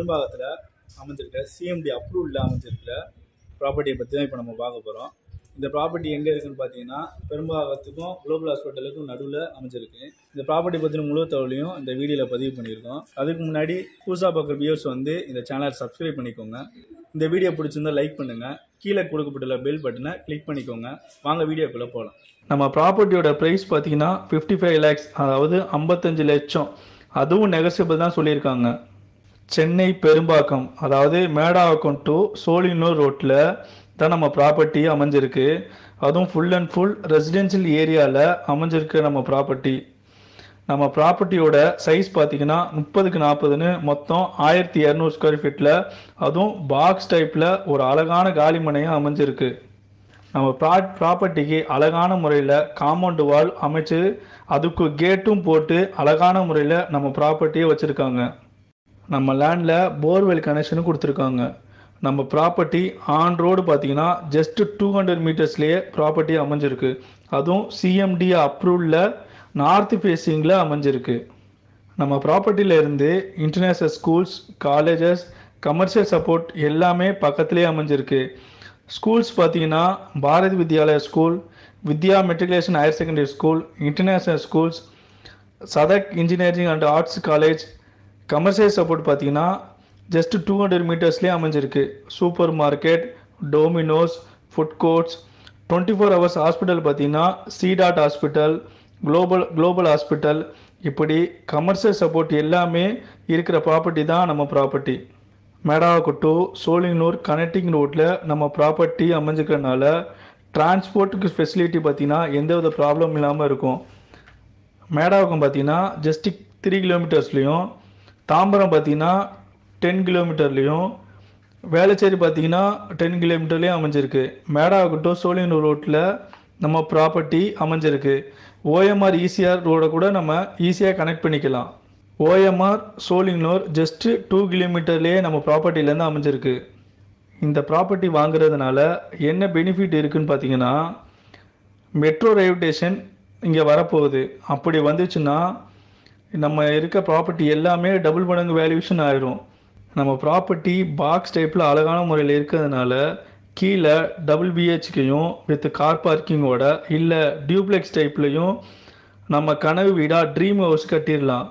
பெரும்பாகத்தில் அமைஞ்சிருக்க CMD அப்ரூவ்டில் அமைஞ்சிருக்கிற ப்ராப்பர்ட்டியை பற்றி தான் இப்போ நம்ம பார்க்க போகிறோம் இந்த ப்ராப்பர்ட்டி எங்கே இருக்குன்னு பார்த்தீங்கன்னா பெரும்பாகத்துக்கும் குளோபல் ஹாஸ்பிட்டலுக்கும் நடுவில் அமைஞ்சிருக்கு இந்த ப்ராப்பர்ட்டி பற்றின முழு தகவலையும் இந்த வீடியோவில் பதிவு பண்ணியிருக்கோம் அதுக்கு முன்னாடி புதுசாக பார்க்குற வியூவர்ஸ் வந்து இந்த சேனலை சப்ஸ்கிரைப் பண்ணிக்கோங்க இந்த வீடியோ பிடிச்சிருந்தா லைக் பண்ணுங்கள் கீழே கொடுக்கப்பட்டுள்ள பெல் பட்டனை கிளிக் பண்ணிக்கோங்க வாங்க வீடியோக்குள்ளே போகலாம் நம்ம ப்ராப்பர்ட்டியோட ப்ரைஸ் பார்த்தீங்கன்னா ஃபிஃப்டி ஃபைவ் லேக்ஸ் அதாவது ஐம்பத்தஞ்சு லட்சம் அதுவும் நெகசியபிள் தான் சொல்லியிருக்காங்க சென்னை பெரும்பாக்கம் அதாவது மேடாவாக்கம் டு சோழினூர் ரோட்டில் தான் நம்ம ப்ராப்பர்ட்டி அமைஞ்சிருக்கு அதுவும் ஃபுல் அண்ட் ஃபுல் ரெசிடென்ஷியல் ஏரியாவில் அமைஞ்சிருக்கு நம்ம ப்ராப்பர்ட்டி நம்ம ப்ராப்பர்ட்டியோட சைஸ் பார்த்தீங்கன்னா முப்பதுக்கு நாற்பதுன்னு மொத்தம் ஆயிரத்தி இரநூறு ஸ்கொயர் ஃபீட்டில் அதுவும் பாக்ஸ் டைப்பில் ஒரு அழகான காலி மனையாக அமைஞ்சிருக்கு நம்ம ப்ரா ப்ராப்பர்ட்டிக்கு அழகான முறையில் காம்பவுண்டு வால் அமைச்சு அதுக்கு கேட்டும் போட்டு அழகான முறையில் நம்ம ப்ராப்பர்ட்டியை வச்சுருக்காங்க நம்ம லேண்டில் போர்வெல் கனெக்ஷனும் கொடுத்துருக்காங்க நம்ம ப்ராப்பர்ட்டி ஆன் ரோடு பார்த்தீங்கன்னா ஜஸ்ட் டூ ஹண்ட்ரட் மீட்டர்ஸ்லேயே ப்ராப்பர்ட்டி அமைஞ்சிருக்கு அதுவும் சிஎம்டி அப்ரூவ்டில் நார்த் ஃபேஸிங்கில் அமைஞ்சிருக்கு நம்ம ப்ராப்பர்ட்டியில் இருந்து international schools colleges commercial support எல்லாமே பக்கத்துலேயே அமைஞ்சிருக்கு ஸ்கூல்ஸ் பார்த்தீங்கன்னா Bharathi Vidyalaya school Vidya matriculation higher secondary school international schools Sathak engineering and arts college commercial support பார்த்தீங்கன்னா ஜஸ்ட் டூ ஹண்ட்ரட் மீட்டர்ஸ்லேயே அமைஞ்சிருக்கு supermarket Domino's food courts twenty four hours hospital பார்த்தீங்கன்னா சிடாட் hospital global global hospital இப்படி கமர்ஷியல் சப்போர்ட் எல்லாமே இருக்கிற property தான் நம்ம ப்ராப்பர்ட்டி மேடாவக்குட்டு சோழிங்கனூர் கனெக்டிங் ரோட்டில் நம்ம ப்ராப்பர்ட்டி அமைஞ்சிக்கிறதுனால டிரான்ஸ்போர்ட்டுக்கு ஃபெசிலிட்டி பார்த்தீங்கன்னா எந்தவித ப்ராப்ளம் இல்லாமல் இருக்கும் மேடாவுக்கும் பார்த்தீங்கன்னா ஜஸ்ட் த்ரீ கிலோமீட்டர்ஸ்லேயும் தாம்பரம் பார்த்தீங்கன்னா டென் கிலோமீட்டர்லேயும் வேளச்சேரி பார்த்தீங்கன்னா டென் கிலோமீட்டர்லேயும் அமைஞ்சிருக்கு மேடாவுக்கட்டும் சோழியனூர் ரோட்டில் நம்ம ப்ராப்பர்ட்டி அமைஞ்சிருக்கு ஓஎம்ஆர் ஈசிஆர் ரோடை கூட நம்ம ஈஸியாக கனெக்ட் பண்ணிக்கலாம் ஓஎம்ஆர் சோழிங்கனூர் ஜஸ்ட்டு டூ கிலோமீட்டர்லேயே நம்ம ப்ராப்பர்ட்டிலேருந்து அமைஞ்சிருக்கு இந்த ப்ராப்பர்ட்டி வாங்குறதுனால என்ன பெனிஃபிட் இருக்குன்னு பார்த்தீங்கன்னா மெட்ரோ ரயில்வே ஸ்டேஷன் இங்கே வரப்போகுது அப்படி வந்துச்சுன்னா நம்ம இருக்க ப்ராப்பர்ட்டி எல்லாமே டபுள் மடங்கு வேல்யூஷன் ஆயிரும் நம்ம ப்ராப்பர்ட்டி பாக்ஸ் டைப்பில் அழகான முறையில் இருக்கிறதுனால கீழே டபுள் பிஹெச்கையும் வித் கார் பார்க்கிங்கோட இல்லை டியூப்ளெக்ஸ் டைப்லையும் நம்ம கனவு வீடாக ட்ரீம் ஹவுஸ் கட்டிடலாம்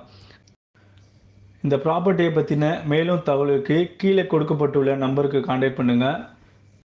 இந்த ப்ராப்பர்ட்டியை பற்றின மேலும் தகவலுக்கு கீழே கொடுக்கப்பட்டுள்ள நம்பருக்கு கான்டாக்ட் பண்ணுங்கள்